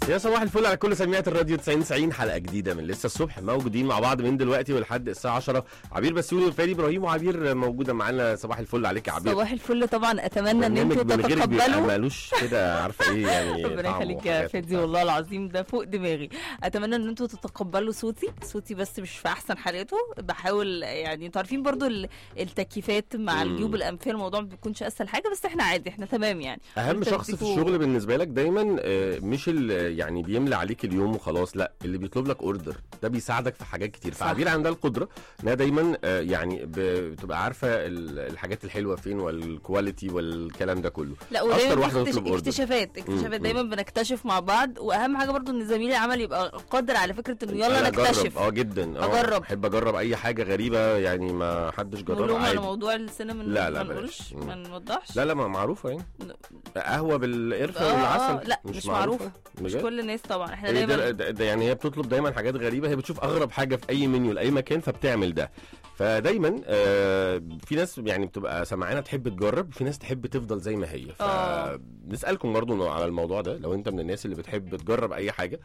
يا صباح الفل على كل سميعة الراديو 90 90 حلقة جديدة من لسه الصبح موجودين مع بعض من دلوقتي ولحد الساعة 10 عبير بسيوني وفادي ابراهيم وعبير موجودة معانا صباح الفل عليك يا عبير صباح الفل طبعا اتمنى ان برنامج انتوا من غيرك بيبقى تتقبلوا مالوش كده عارفة ايه يعني ربنا طعم يخليك يا وحاجات فادي وبتاع. والله العظيم ده فوق دماغي اتمنى ان انتوا تتقبلوا صوتي صوتي بس مش في احسن حالاته بحاول يعني انتوا عارفين برضو ال- التكييفات مع مم. الجيوب الانفيه الموضوع ما بيكونش اسهل حاجه بس احنا عادي احنا تمام يعني اهم قلت شخص في أديكوا- الشغل بالنسبه لك دايما آه، مش اللي يعني بيملى عليك اليوم وخلاص لا اللي بيطلب لك اوردر ده بيساعدك في حاجات كتير صح. فعبير عندها القدره انها دايما آه، يعني ب- بتبقى عارفه ال- الحاجات الحلوه فين والكواليتي والكلام ده كله لا أكتر ودايما واحدة في تطلب اكتش- order. اكتشافات مم، اكتشافات مم. دايما بنكتشف مع بعض واهم حاجه برضو ان زميل العمل يبقى قادر على فكره انه يلا أنا أجرب. نكتشف اه جدا اه أجرب. احب اجرب اي حاجه غريبه يعني ما حدش نقول جربها لهم على عادي موضوع السينما لا، لا، ما بلاش. نقولش مم. ما نوضحش لا لا ما معروفه يعني قهوه بالقرفه آه، آه، والعسل لا مش معروفه مش بجد؟ كل الناس طبعا احنا هي دايما ده, ده, ده يعني هي بتطلب دايما حاجات غريبه هي بتشوف اغرب حاجه في اي منيو لاي مكان فبتعمل ده فدايما آه في ناس يعني بتبقى سمعانه تحب تجرب في ناس تحب تفضل زي ما هي آه. فنسالكم برضو على الموضوع ده لو انت من الناس اللي بتحب تجرب اي حاجه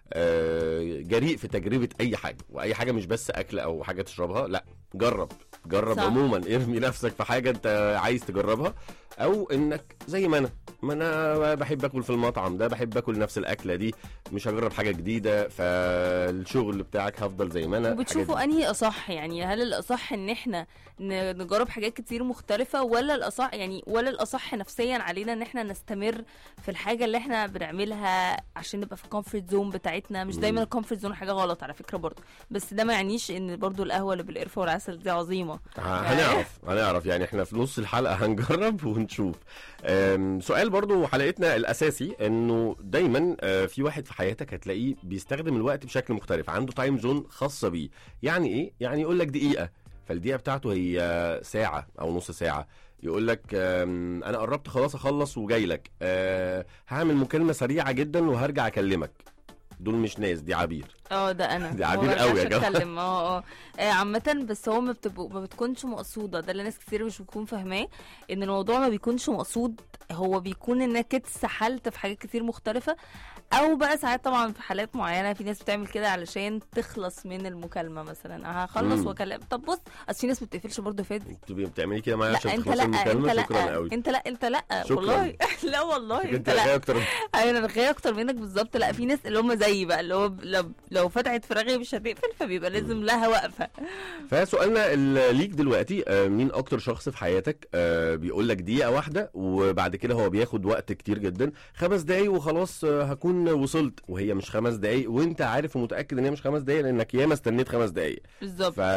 آه جريء في تجربه اي حاجه واي حاجه مش بس اكل او حاجه تشربها لا جرب جرب صح. عموما ارمي نفسك في حاجه انت عايز تجربها او انك زي ما انا ما انا بحب اكل في المطعم ده بحب اكل نفس الاكله دي مش هجرب حاجه جديده فالشغل بتاعك هفضل زي ما انا وبتشوفوا الحاجات انهي اصح يعني هل الاصح ان احنا ن- نجرب حاجات كتير مختلفة ولا الاصح يعني ولا الاصح نفسيا علينا ان احنا نستمر في الحاجة اللي احنا بنعملها عشان نبقى في الكومفورت زون بتاعتنا مش دايما مم. الكومفورت زون حاجة غلط على فكرة برضه بس ده ما يعنيش ان برضه القهوة اللي بالقرفة والعسل دي عظيمة دي. ه- هنعرف هنعرف يعني احنا في نص الحلقه هنجرب ونشوف أم، سؤال برضو حلقتنا الاساسي انه دايما آه، في واحد في حياتك هتلاقيه بيستخدم الوقت بشكل مختلف عنده تايم زون خاصه بيه يعني ايه يعني يقول لك دقيقه فالدقيقه بتاعته هي ساعه او نص ساعه يقول لك أم، انا قربت خلاص اخلص وجاي لك أه هعمل مكالمه سريعه جدا وهرجع اكلمك دول مش ناس دي عبير اه ده انا دي ما عبير برجعش قوي يا جماعة. اتكلم اه اه آه، عامة بس هو ما بتبقوا ما بتكونش مقصودة ده اللي ناس كتير مش بتكون فاهماه ان الموضوع ما بيكونش مقصود هو بيكون انك اتسحلت في حاجات كتير مختلفة او بقى ساعات طبعا في حالات معينة في ناس بتعمل كده علشان تخلص من المكالمة مثلا هخلص مم. واكلم طب بص اصل في ناس ما بتقفلش برضه فادي انت بتعملي كده معايا لا عشان انت تخلصي لا انت المكالمه لا شكرا قوي انت لا انت لا شكراً. والله لا والله انت انت لا غاية اكتر ايوه انا رغايه اكتر منك بالظبط لا في ناس اللي هم زيي بقى اللي هو ب- لو, لو فتحت في رغي مش هتقفل فبيبقى لازم لها وقفه فسؤالنا ال- ليك دلوقتي آه، مين اكتر شخص في حياتك آه، بيقول لك دقيقه واحده وبعد كده هو بياخد وقت كتير جدا خمس دقايق وخلاص آه، هكون وصلت وهي مش خمس دقايق وانت عارف ومتاكد ان هي مش خمس دقايق لانك ياما استنيت خمس دقايق بالظبط ف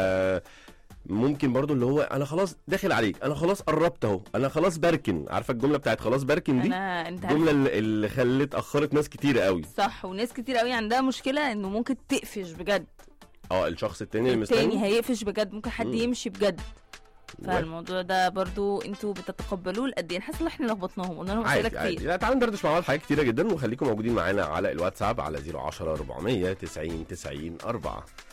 ممكن برضو اللي هو انا خلاص داخل عليك انا خلاص قربت اهو انا خلاص بركن عارفه الجمله بتاعت خلاص بركن دي انا انت عارف الجمله اللي- اللي خلت اخرت ناس كتير قوي صح وناس كتير قوي عندها مشكله انه ممكن تقفش بجد اه الشخص التاني اللي التاني مستني هيقفش بجد ممكن حد مم. يمشي بجد و- فالموضوع ده برضو انتوا بتتقبلوه لقد ايه أنا حاسه ان احنا لخبطناهم قلنا لهم اسئله عادي عادي كتير لا تعالوا ندردش مع بعض حاجات كتيره جدا وخليكم موجودين معانا على الواتساب على 010 400 90 90 4